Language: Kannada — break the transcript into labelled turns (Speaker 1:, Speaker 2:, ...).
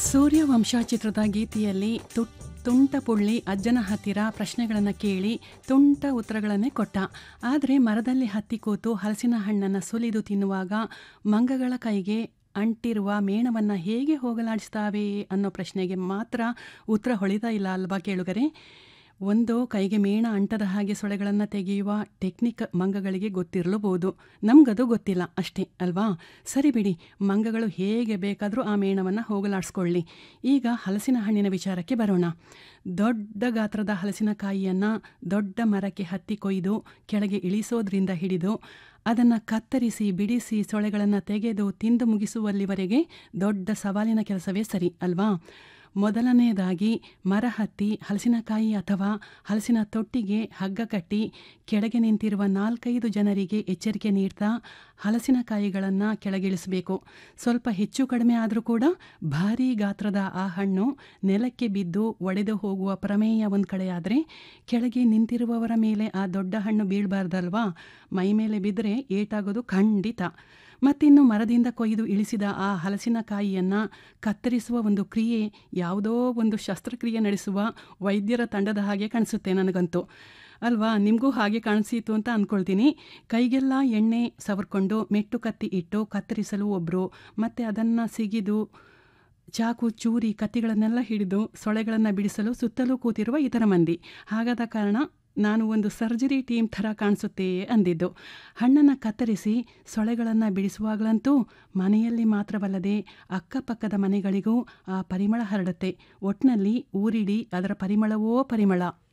Speaker 1: ಸೂರ್ಯವಂಶ ಚಿತ್ರದ ಗೀತೆಯಲ್ಲಿ ತು- ತುಂಟ ಪುಳ್ಳಿ ಅಜ್ಜನ ಹತ್ತಿರ ಪ್ರಶ್ನೆಗಳನ್ನು ಕೇಳಿ ತುಂಟ ಉತ್ತರಗಳನ್ನೇ ಕೊಟ್ಟ ಆದರೆ ಮರದಲ್ಲಿ ಹತ್ತಿ ಕೂತು ಹಲಸಿನ ಹಣ್ಣನ್ನು ಸುಲಿದು ತಿನ್ನುವಾಗ ಮಂಗಗಳ ಕೈಗೆ ಅಂಟಿರುವ ಮೇಣವನ್ನು ಹೇಗೆ ಹೋಗಲಾಡಿಸ್ತಾವೆ ಅನ್ನೋ ಪ್ರಶ್ನೆಗೆ ಮಾತ್ರ ಉತ್ತರ ಹೊಳಿತಾ ಇಲ್ಲ ಅಲ್ವಾ ಕೇಳುಗರೆ ಒಂದು ಕೈಗೆ ಮೇಣ ಅಂಟದ ಹಾಗೆ ಸೊಳೆಗಳನ್ನು ತೆಗೆಯುವ ಟೆಕ್ನಿಕ್ ಮಂಗಗಳಿಗೆ ಗೊತ್ತಿರಲೂಬಹುದು ನಮಗದು ಗೊತ್ತಿಲ್ಲ ಅಷ್ಟೇ ಅಲ್ವಾ ಸರಿ ಬಿಡಿ ಮಂಗಗಳು ಹೇಗೆ ಬೇಕಾದರೂ ಆ ಮೇಣವನ್ನು ಹೋಗಲಾಡಿಸ್ಕೊಳ್ಳಿ ಈಗ ಹಲಸಿನ ಹಣ್ಣಿನ ವಿಚಾರಕ್ಕೆ ಬರೋಣ ದೊಡ್ಡ ಗಾತ್ರದ ಹಲಸಿನಕಾಯಿಯನ್ನು ದೊಡ್ಡ ಮರಕ್ಕೆ ಹತ್ತಿ ಕೊಯ್ದು ಕೆಳಗೆ ಇಳಿಸೋದ್ರಿಂದ ಹಿಡಿದು ಅದನ್ನು ಕತ್ತರಿಸಿ ಬಿಡಿಸಿ ಸೊಳೆಗಳನ್ನು ತೆಗೆದು ತಿಂದು ಮುಗಿಸುವಲ್ಲಿವರೆಗೆ ದೊಡ್ಡ ಸವಾಲಿನ ಕೆಲಸವೇ ಸರಿ ಅಲ್ವಾ ಮೊದಲನೆಯದಾಗಿ ಮರ ಹತ್ತಿ ಹಲಸಿನಕಾಯಿ ಅಥವಾ ಹಲಸಿನ ತೊಟ್ಟಿಗೆ ಹಗ್ಗ ಕಟ್ಟಿ ಕೆಳಗೆ ನಿಂತಿರುವ ನಾಲ್ಕೈದು ಜನರಿಗೆ ಎಚ್ಚರಿಕೆ ನೀಡ್ತಾ ಹಲಸಿನಕಾಯಿಗಳನ್ನು ಕೆಳಗಿಳಿಸಬೇಕು ಸ್ವಲ್ಪ ಹೆಚ್ಚು ಕಡಿಮೆ ಆದರೂ ಕೂಡ ಭಾರೀ ಗಾತ್ರದ ಆ ಹಣ್ಣು ನೆಲಕ್ಕೆ ಬಿದ್ದು ಒಡೆದು ಹೋಗುವ ಪ್ರಮೇಯ ಒಂದು ಕಡೆ ಆದರೆ ಕೆಳಗೆ ನಿಂತಿರುವವರ ಮೇಲೆ ಆ ದೊಡ್ಡ ಹಣ್ಣು ಬೀಳಬಾರ್ದಲ್ವಾ ಮೈ ಮೇಲೆ ಬಿದ್ದರೆ ಏಟಾಗೋದು ಖಂಡಿತ ಮತ್ತಿನ್ನು ಮರದಿಂದ ಕೊಯ್ದು ಇಳಿಸಿದ ಆ ಹಲಸಿನಕಾಯಿಯನ್ನು ಕತ್ತರಿಸುವ ಒಂದು ಕ್ರಿಯೆ ಯಾವುದೋ ಒಂದು ಶಸ್ತ್ರಕ್ರಿಯೆ ನಡೆಸುವ ವೈದ್ಯರ ತಂಡದ ಹಾಗೆ ಕಾಣಿಸುತ್ತೆ ನನಗಂತೂ ಅಲ್ವಾ ನಿಮಗೂ ಹಾಗೆ ಕಾಣಿಸಿತು ಅಂತ ಅಂದ್ಕೊಳ್ತೀನಿ ಕೈಗೆಲ್ಲ ಎಣ್ಣೆ ಸವರ್ಕೊಂಡು ಮೆಟ್ಟು ಕತ್ತಿ ಇಟ್ಟು ಕತ್ತರಿಸಲು ಒಬ್ಬರು ಮತ್ತು ಅದನ್ನು ಸಿಗಿದು ಚಾಕು ಚೂರಿ ಕತ್ತಿಗಳನ್ನೆಲ್ಲ ಹಿಡಿದು ಸೊಳೆಗಳನ್ನು ಬಿಡಿಸಲು ಸುತ್ತಲೂ ಕೂತಿರುವ ಇತರ ಮಂದಿ ಹಾಗಾದ ಕಾರಣ ನಾನು ಒಂದು ಸರ್ಜರಿ ಟೀಮ್ ಥರ ಕಾಣಿಸುತ್ತೆ ಅಂದಿದ್ದು ಹಣ್ಣನ್ನು ಕತ್ತರಿಸಿ ಸೊಳೆಗಳನ್ನು ಬಿಡಿಸುವಾಗಲಂತೂ ಮನೆಯಲ್ಲಿ ಮಾತ್ರವಲ್ಲದೆ ಅಕ್ಕಪಕ್ಕದ ಮನೆಗಳಿಗೂ ಆ ಪರಿಮಳ ಹರಡುತ್ತೆ ಒಟ್ಟಿನಲ್ಲಿ ಊರಿಡಿ ಅದರ ಪರಿಮಳವೋ ಪರಿಮಳ